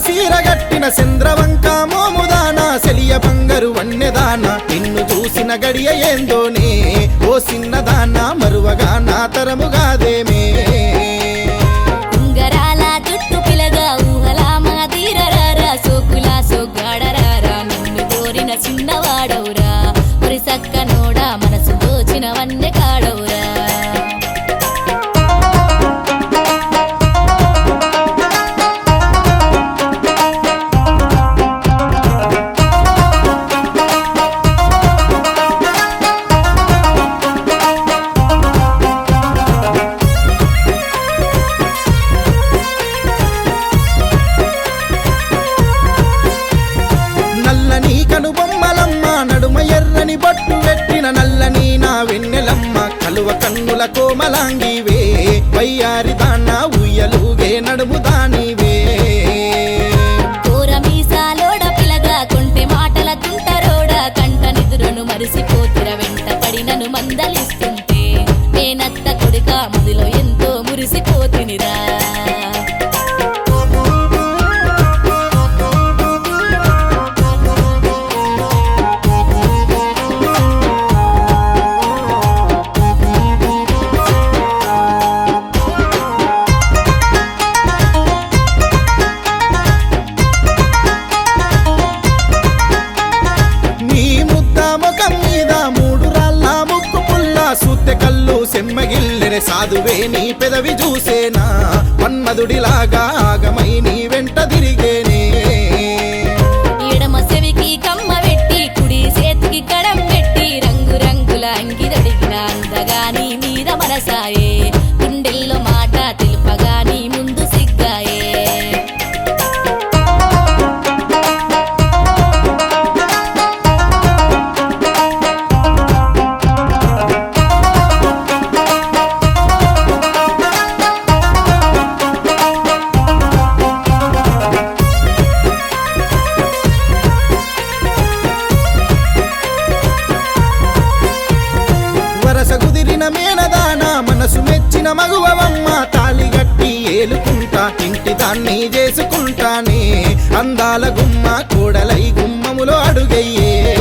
సీరగట్టిన చంద్రవంక మోముదాన సెలియ బంగారు వన్నెదాన నిన్ను చూసిన గడియ ఏందోనే ఓ సిన్నదాన మరువగా నా తరముగాదేమే ఉంగరాల చుట్టు పిలగా ఊహలా మాదీరరారా సోకులా సోగ్గాడరారా నిన్ను కోరిన చిన్నవాడవురా ఒరి సక్క నోడా మనసు దోచిన వన్నె కాడవురా నల్లని కనుబొమ్మలమ్మ నడుమ ఎర్రని బొట్టు పెట్టిన నల్లని నా వెన్నెలమ్మ కలువ కన్నుల కోమలాంగివే వయ్యారి దాన్న ఉయ్యలుగే నడుము దానివే కోర మీసాలోడ పిలగా కొంటె మాటల తుంటరోడ కంట నిదురును మరిసిపోతిర వెంట పడినను మందలిస్తుంటే నేనత్త కొడుక ముదిలో ఎంతో మురిసిపోతినిరా నీ ముద్ద ముఖం మీద మూడు రాళ్ళ ముక్కు పుల్ల సూత్తె కళ్ళు సెమ్మగిల్లెనే సాధువే నీ పెదవి చూసేనా మన్మధుడిలాగా ఆగమై నీ వెంట తిరిగేనే ఎడమ చెవికి కమ్మ పెట్టి కుడి చేతికి కడం పెట్టి రంగు రంగుల అంగి తొడిగిన అందగా నీ మీద మనసాయే గుండెల్లో మాట తెలుపగా నీ ముందు సిగ్గాయే వరస కుదిరిన మేనదాన మనసు మెచ్చిన మగువమ్మ తాళి గట్టి ఏలుకుంటా ఇంటి దాన్ని చేసుకుంటానే అందాల గుమ్మ కూడలై గుమ్మములో అడుగయ్యే